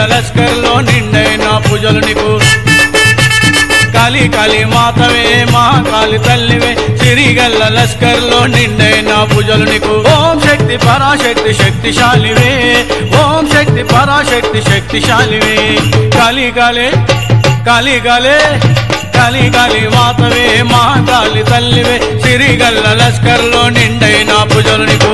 లస్కర్లో నిండైన పూజలు నీకు కాళీ కాళీ మాతవే మా కాళీ తల్లివే సిరిగల్ల లస్కర్లో నిండైన పూజలు నీకు ఓం శక్తి పరాశక్తి శక్తిశాలివే ఓం శక్తి పరాశక్తి శక్తిశాలివే కాళీ కాలే కాళీ కాలే కాళీ కాళీ మాతవే మా కాళీ తల్లివే సిరిగల్ల లస్కర్లో నిండైన పూజలు నీకు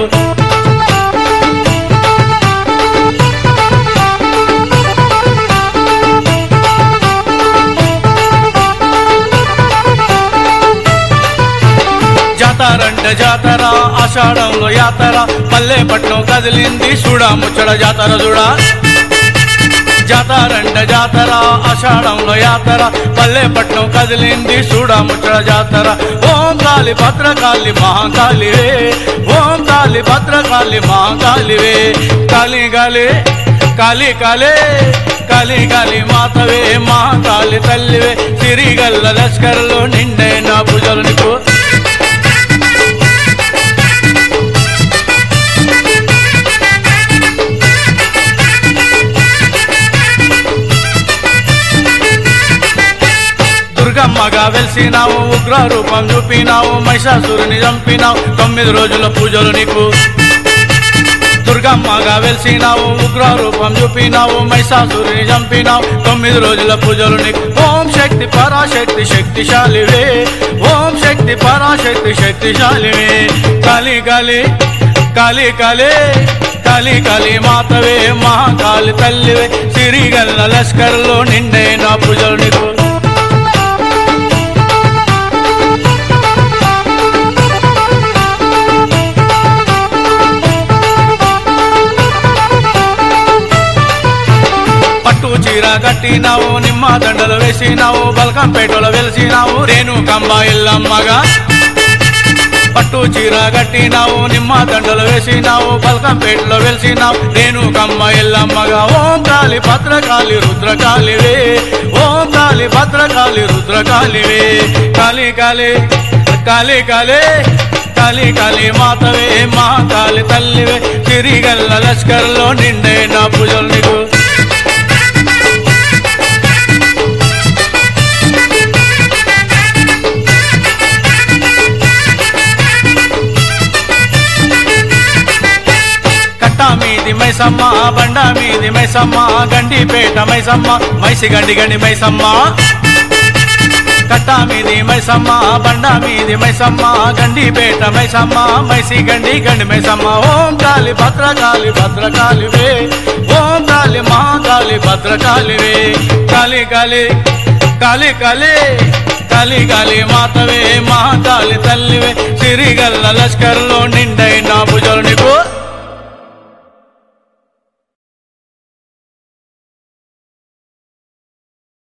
జాతరంట జాతర ఆషాఢంలో యాతర పల్లె పట్నం కదిలింది చూడా ముచ్చడ జాతర చూడా జాతరంట జాతర ఆషాఢంలో యాతర పల్లె పట్నం కదిలింది చూడా ముచ్చడ జాతర ఓం కాళి భద్రకాళి మహాకాళివే ఓం కాళి భద్రకాళి మహాకాళివే కాళీ గాలి కాళీ కాలే కాళీ కాళీ మాతవే మా కాళీ తల్లివే సిరిగల్ల లష్కర్లో నిండే నా పూజలు నీకు దుర్గమ్మగా వెలిసినావు ఉగ్ర రూపం చూపినావు మహిషాసురుని చంపినావు తొమ్మిది రోజుల పూజలు నీకు దుర్గమ్మగా వెలిసినావు ఉగ్ర రూపం చూపినావు మహిషాసురుని చంపినావు తొమ్మిది రోజుల పూజలు నీకు ఓం శక్తి పరాశక్తి శక్తిశాలివే ఓం శక్తి పరాశక్తి శక్తిశాలివే కాళీ కాళీ కాళీ కాలే కాళీ కాళీ మాతవే మా కాళీ తల్లివే సిరిగల్ల లష్కర్లో నిండే నా పూజలు నీకు పట్టు చీర కట్టినావు నిమ్మ దండలు వేసినావు బల్కంపేటలో వెలిసినావు రేణు కంబ ఎల్లమ్మగా పట్టు చీర కట్టినావు నిమ్మ దండలు వేసినావు బల్కంపేటలో వెలిసినావు రేణు కంబ ఎల్లమ్మగా ఓం కాళి భద్రకాళి రుద్రకాళివే ఓం కాళి భద్రకాళి రుద్రకాళివే కాళీ కాళీ కాళీ కాళీ కాళీ కాళీ మాతవే మా కాళీ తల్లివే తిరిగల్ల లష్కర్లో నిండే నా పూజలు నీకు కట్ట మీది మైసమ్మ బండ మీది మైసమ్మ గండిపేట మైసమ్మ మైసి గండి గండి మైసమ్మ కట్ట మీది మైసమ్మ బండ మీది మైసమ్మ గండిపేట మైసమ్మ మైసి గండి గండి మైసమ్మ ఓం కాళి భద్రకాళి భద్రకాళివే ఓం కాళి మహాకాళి భద్రకాళివే కాళీ కాళీ కాళీ కాళీ కాళీ కాళీ మాతవే మహాకాళి తల్లివే సిరిగల్ల లష్కర్లో నిండైన భుజలు నీకు